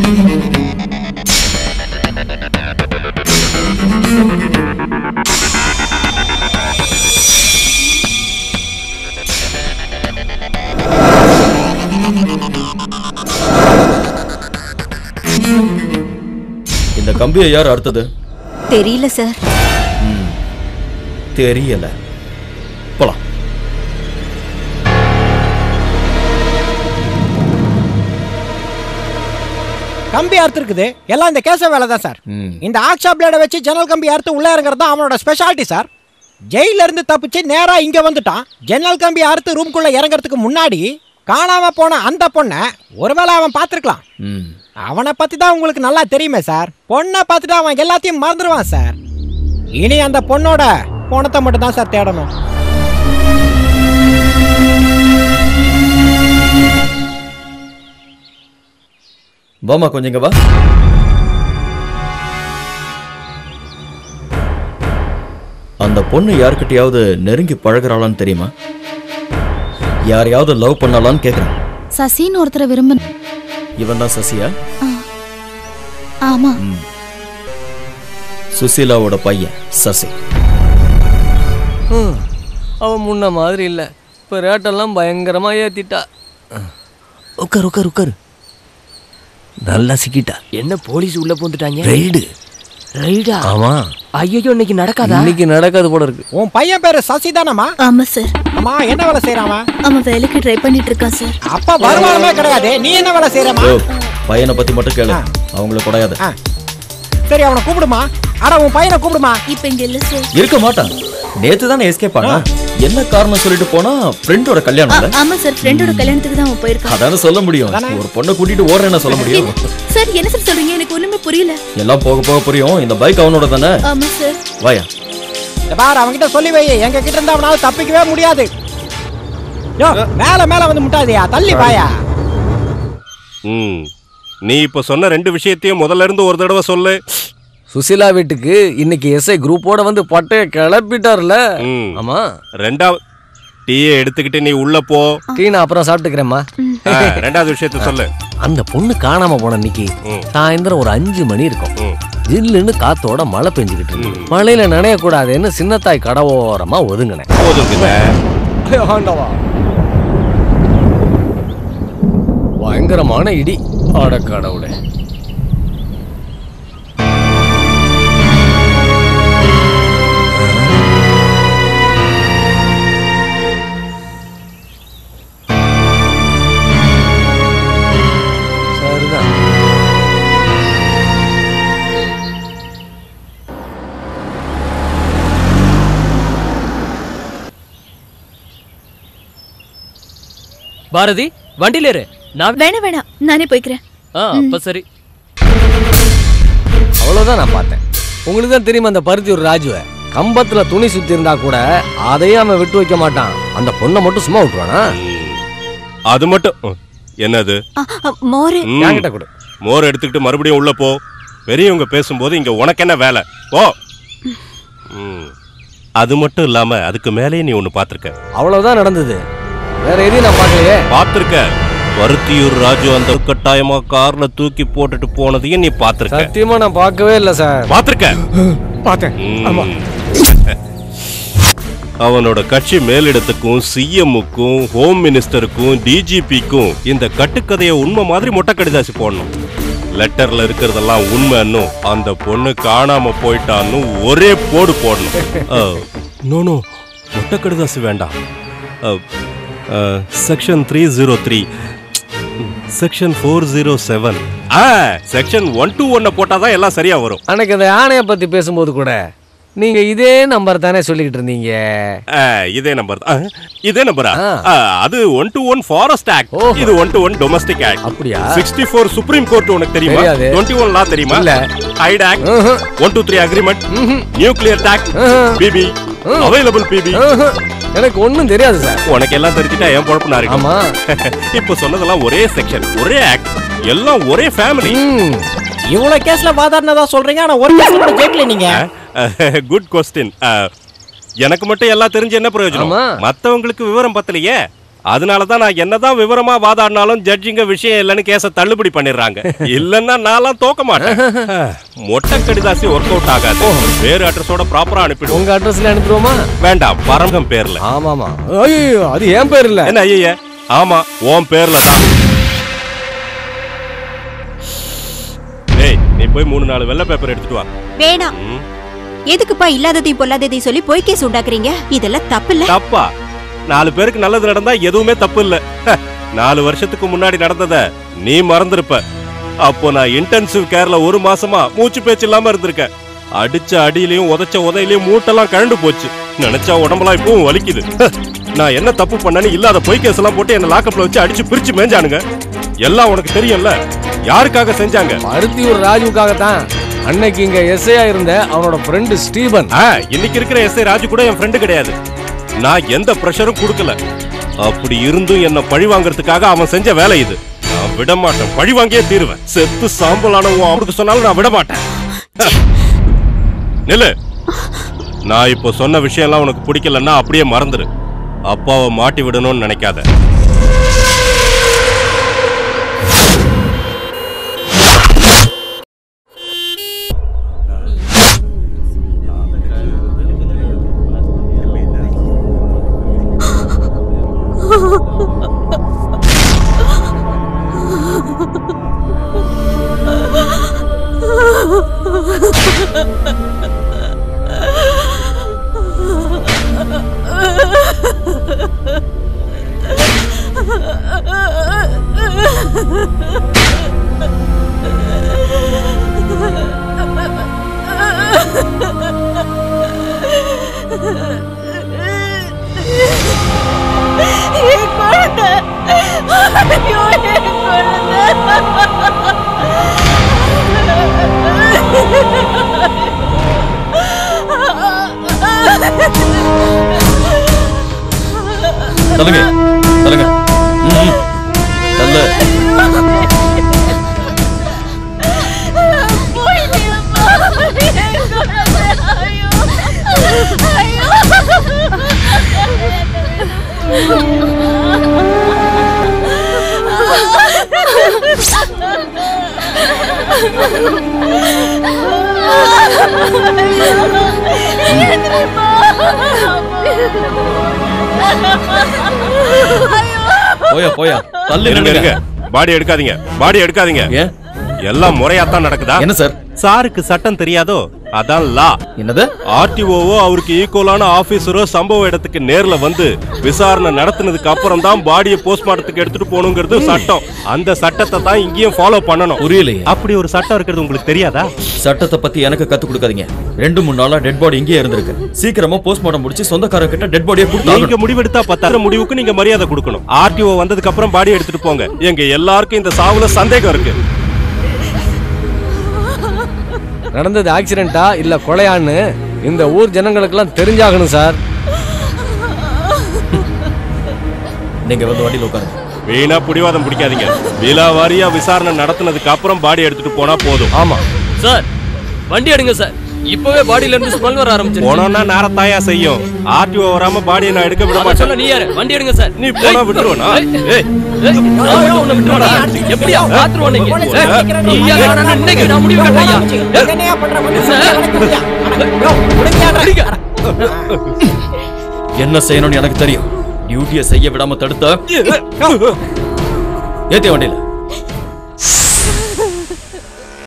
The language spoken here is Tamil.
இந்த கம்பியை யார் அறுத்தது தெரியல சார் தெரியல போலாம் கம்பி அறுத்துருக்குது எல்லாம் இந்த கேச வேலை தான் சார் ம். இந்த ஆக்ஷா பிளேடை வச்சு ஜன்னல் கம்பி அறுத்து உள்ள இறங்குறது தான் அவனோட ஸ்பெஷாலிட்டி சார் ஜெயில இருந்து தப்பிச்சு நேரா இங்க வந்துட்டான் ஜன்னல் கம்பி அறுத்து ரூம்குள்ள இறங்குறதுக்கு முன்னாடி காணாம போன அந்த பொண்ணை ஒருவேளை அவன் பார்த்துருக்கலாம் ம் அவனை பத்தி தான் உங்களுக்கு நல்லா தெரியுமே சார் பொண்ணை பார்த்துட்டு அவன் எல்லாத்தையும் மறந்துடுவான் சார் இனி அந்த பொண்ணோட பணத்தை மட்டும் தான் சார் தேடணும் வாமா கொஞ்சம் இங்க வா அந்த பொண்ணு யார்கிட்டயாவது நெருங்கி பழகுறாளான்னு தெரியுமா யாரையாவது லவ் பண்ணலான்னு கேக்குறேன் சசின்னு ஒருத்தரை விரும்ப இவன் தான் சசியா ஆமா சுசீலாவோட பையன் சசி அவன் முன்ன மாதிரி இல்ல இப்ப ரேட்டெல்லாம் பயங்கரமா ஏத்திட்டா உட்கார் உட்கார் உட்கார் நல்லா சிக்கிட்டா என்ன போலீஸ் உள்ள பூந்துட்டாங்க ரைடு ரைடா ஆமா ஐயோ இன்னைக்கு நடக்காதா இன்னைக்கு நடக்காது போல இருக்கு உன் பையன் பேரு சசி தானம்மா ஆமா சார் அம்மா என்ன வேலை செய்யறாமா அவன் வேலைக்கு ட்ரை பண்ணிட்டு இருக்கான் சார் அப்ப வருமானமே கிடையாது நீ என்ன வேலை செய்யறமா ஓ பையனை பத்தி மட்டும் கேளு அவங்கள குடையாது ஆ. சரி அவனை கூப்பிடுமா அட உன் பையனை கூப்பிடுமா இப்ப இங்க இல்ல சார் இருக்க மாட்டான் நேத்து தானே எஸ்கேப் ஆனா என்ன காரணம் சொல்லிட்டு போனா ஃப்ரெண்டோட கல்யாணம் இல்ல ஆமா சார் ஃப்ரெண்டோட கல்யாணத்துக்கு தான் அவன் போயிருக்கான் அதானே சொல்ல முடியும் ஒரு பொண்ணை கூட்டிட்டு ஓடுறேன்னு சொல்ல முடியும் சார் என்ன சார் சொல்றீங்க எனக்கு ஒண்ணுமே புரியல எல்லாம் போக போக புரியும் இந்த பைக் அவனோட தானே ஆமா சார் வாயா இந்த பாரு அவன்கிட்ட சொல்லி வை எங்க கிட்ட இருந்து அவனால தப்பிக்கவே முடியாது யோ மேல மேல வந்து முட்டாதியா தள்ளி பாயா ம் நீ இப்ப சொன்ன ரெண்டு விஷயத்தையும் முதல்ல இருந்து ஒரு தடவை சொல்லு சுசிலா வீட்டுக்கு இன்னைக்கு எஸ்ஐ குரூப்போட வந்து பட்டைய கிளப்பிட்டார்ல ம். ஆமா ரெண்டாவது டீயை எடுத்துக்கிட்டு நீ உள்ள போ டீ நான் அப்புறம் சாப்பிட்டுக்கிறேம்மா ஆ, ரெண்டாவது விஷயத்த சொல்லு அந்த பொண்ணு காணாம போன அன்னைக்கு ம். சாயந்தரம் ஒரு அஞ்சு மணி இருக்கும் ம். ஜில்லுன்னு காத்தோட மழை பெஞ்சுக்கிட்டு இருக்கு மழையில நனைய கூடாதுன்னு சின்னத்தாய் கடவோரமா ஒதுங்கினேன் போதுங்க ஆண்டவா பயங்கரமான இடி அட கடவுளே சரிதான் பாரதி வண்டியில இரு நான் வேணாம் வேணாம் நானே போய்க்கிறேன் ஆ அப்ப சரி அவ்வளவுதான் நான் பார்த்தேன் உங்களுக்கு தான் தெரியுமா அந்த பருத்தியூர் ராஜுவை கம்பத்துல துணி சுத்தி இருந்தா கூட அதையும் அவன் விட்டு வைக்க மாட்டான் அந்த பொண்ணை மட்டும் சும்மா விட்டுருவானா அது மட்டும் ம். என்னது ஆ, ஆ, மோரு ம். என்கிட்ட கொடு மோர் எடுத்துக்கிட்டு மறுபடியும் உள்ள போ பெரியவங்க பேசும்போது இங்க உனக்கு என்ன வேலை போ ம். அது மட்டும் இல்லாம அதுக்கு மேலேயே நீ ஒண்ணு பாத்திருக்க அவ்வளவுதான் நடந்தது வேற எதையும் நான் பார்க்கலையே பாத்திருக்க பருத்தியூர் ராஜு அந்த கட்டாயமா கார்ல தூக்கி போட்டுட்டு போனதையும் நீ பாத்திருக்க சத்தியமா நான் பார்க்கவே இல்லை சார் பாத்திருக்க பார்த்தேன் ம். அவனோட கட்சி மேலிடத்துக்கும் சிஎம்முக்கும் ஹோம் மினிஸ்டருக்கும் டிஜிபிக்கும் இந்த கட்டுக்கதையை உண்மை மாதிரி மொட்டை கடிதாசி போடணும் லெட்டர்ல இருக்கிறதெல்லாம் உண்மைன்னு அந்த பொண்ணு காணாம போயிட்டான்னு ஒரே போடு போடணும் நோ நோ மொட்டை கடிதாசி வேண்டாம் section three zero three section four zero seven ஆ செக்ஷன் ஒன் டூ ஒன்னை போட்டாதான் எல்லாம் சரியா வரும் அன்னைக்கு அந்த யானையை பத்தி பேசும்போது கூட நீங்க இதே நம்பர் தானே சொல்லிக்கிட்டு இருந்தீங்க ஆ, இதே நம்பர் தான் ஆ, இதே நம்பரா ஆ. ஆ, அது one two one forest act ஓஹோ. இது one two one domestic act அப்படியா சிக்ஸ்டி ஃபோர் சுப்ரீம் கோர்ட் உனக்கு தெரியுமா தெரியாது. டுவெண்ட்டி ஒன் லா தெரியுமா இல்ல. ஐட் ஆக்ட் ம்ஹும். ஒன் டூ த்ரீ அக்ரிமெண்ட் ம்ஹும். நியூக்ளியர் டாக் ம்ஹும். பிபி அவைலபிள் பிபி ஆஹா. எனக்கு ஒண்ணும் தெரியாது சார் உனக்கு எல்லாம் தெரிஞ்சுட்டா என் பொழப்பு நான் ஆமா இப்போ சொன்னதெல்லாம் ஒரே செக்ஷன் ஒரே ஆக்ட் எல்லாம் ஒரே ஃபேமிலி ம். இவ்வளவு கேஸ்ல வாதாடினதா சொல்றீங்க ஆனா ஒரு கேஸ்ல கூட ஜெயிக்கல நீங்க குட் கொஸ்டின் எனக்கு மட்டும் எல்லாம் தெரிஞ்சு என்ன பிரயோஜனம் ஆமா. மத்தவங்களுக்கு விவரம் பத்தலையே அதனாலதான் நான் என்னதான் விவரமா வாதாடினாலும் ஜட்ஜிங்க விஷயம் இல்லைன்னு கேஸ தள்ளுபடி பண்ணிடுறாங்க இல்லன்னா நான்லாம் தோக்க மாட்டேன் மொட்டை கடிதாசி ஒர்க் அவுட் ஆகாது வேறு அட்ரஸோட ப்ராப்பரா அனுப்பிடுவோம் உங்க அட்ரஸ்ல அனுப்பிடுவோமா வேண்டாம் பரமகம் பேர்ல ஆமாமா ஐயோ அது ஏன் பேர் இல்ல என்ன ஐயா ஆமா உன் பேர்ல தான் டேய் நீ போய் மூணு நாலு வெள்ளை பேப்பர் எடுத்துட்டு வா வேணாம் ம், எதுக்குப்பா இல்லாததையும் பொல்லாததையும் சொல்லி பொய் கேஸ் உண்டாக்குறீங்க இதெல்லாம் தப்பு இல்ல தப்பா நாலு பேருக்கு நல்லது நடந்தா எதுவுமே தப்பு இல்ல ஹ, நாலு வருஷத்துக்கு முன்னாடி நடந்தத நீ மறந்திருப்ப அப்போ நான் இன்டென்சிவ் கேர்ல ஒரு மாசமா மூச்சு பேச்சு இல்லாம இருந்திருக்கேன் அடிச்ச அடியிலையும் உதைச்ச உதையிலையும் மூட்டெல்லாம் கழண்டு போச்சு நினைச்சா உடம்பெல்லாம் இப்பவும் வலிக்குது ஹ, நான் என்ன தப்பு பண்ணேன்னு இல்லாத பொய் கேஸ் எல்லாம் போட்டு என்ன லாக்கப்ல வச்சு அடிச்சு பிரிச்சு மேஞ்சானுங்க எல்லாம் உனக்கு தெரியும்ல யாருக்காக செஞ்சாங்க பருத்தியூர் ராஜுக்காக தான் அன்னைக்கு இங்க எஸ்ஐயா இருந்த அவனோட ஃப்ரெண்டு ஸ்டீபன் ஆ, இன்னைக்கு இருக்கிற எஸ்ஐ ராஜு கூட என் ஃப்ரெண்டு கிடையாது நான் எந்த ப்ரெஷரும் கொடுக்கல அப்படி இருந்தும் என்ன பழி வாங்குறதுக்காக அவன் செஞ்ச வேலை இது நான் விட மாட்டேன் பழி வாங்கியே தீருவேன் செத்து சாம்பலான உன் அவனுக்கு சொன்னாலும் நான் விட மாட்டேன் நில்லு நான் இப்போ சொன்ன விஷயம்லாம் உனக்கு பிடிக்கலன்னா அப்படியே மறந்துரு அப்பாவை மாட்டி விடணும்னு நினைக்காத தள்ளுங்க தள்ளுங்க ம், ம். தள்ளு போயா போயா தள்ளு இருங்க நில்லுங்க. இருங்க பாடி எடுக்காதீங்க பாடி எடுக்காதீங்க ஏன் எல்லாம் முறையாத்தான் நடக்குதா என்ன சார் சாருக்கு சட்டம் தெரியாதோ அதான் லா என்னது ஆர்டிஓவோ அவருக்கு ஈக்குவலான ஆபீசரோ சம்பவ இடத்துக்கு நேர்ல வந்து விசாரணை நடத்தினதுக்கு அப்புறம் தான் பாடியை போஸ்ட்மார்ட்டத்துக்கு எடுத்துட்டு போகணுங்கிறது சட்டம் அந்த சட்டத்தை தான் இங்கேயும் ஃபாலோ பண்ணணும் புரியலையே அப்படி ஒரு சட்டம் இருக்கிறது உங்களுக்கு தெரியாதா சட்டத்தை பத்தி எனக்கு கத்து கொடுக்காதீங்க ரெண்டு மூணு நாளா டெட் பாடி இங்கேயே இருந்திருக்கு சீக்கிரமா போஸ்ட்மார்ட்டம் முடிச்சு சொந்தக்காரங்க கிட்ட டெட் பாடியை நீங்க கொடுத்தாங்க முடிவெடுத்தா பத்தாயிரம் முடிவுக்கு நீங்க மரியாதை கொடுக்கணும் ஆர்டிஓ வந்ததுக்கு அப்புறம் பாடி எடுத்துட்டு போங்க எங்க எல்லாருக்கும் இந்த சாவுல சந்தேகம் இருக்கு நடந்தது ஆக்சிடென்ட்டா இல்ல கொலையான்னு இந்த ஊர் ஜனங்களுக்கெல்லாம் தெரிஞ்சாகணும் சார் நீங்க வந்து வண்டியில் உட்காருங்க வீணா புடிவாதம் பிடிக்காதீங்க விலாவாரியா விசாரணை நடத்தினதுக்கு அப்புறம் பாடி எடுத்துட்டு போனா போதும் ஆமா சார் வண்டி எடுங்க சார் இப்பவே பாடியில இருந்து ஸ்மெல் வர ஆரம்பிச்சிருச்சு போனோம்னா நேரத்தாயா செய்யும் ஆர்டிஓ வராம பாடியை நான் எடுக்க விட அத சொல்ல மாட்டேன் நீ யாரு வண்டி எடுங்க சார் நீ போனா விட்டுருவனா ஏய் ஏய், நான் மட்டும் உன்னை விட்டுருவேனா? எப்படியா பாத்துருவோம் நீங்க ஏய், நீ யாரு? நான் இன்னைக்கு நான் முடிவு கட்டையா என்னையா பண்ற கொஞ்சம் சார். எனக்கு புரியா? அட, யோ, முடிஞ்சாடா. என்ன செய்யணும்னு எனக்கு தெரியும் டியூட்டியை செய்ய விடாம தடுத்த ஏத்திய வண்டியில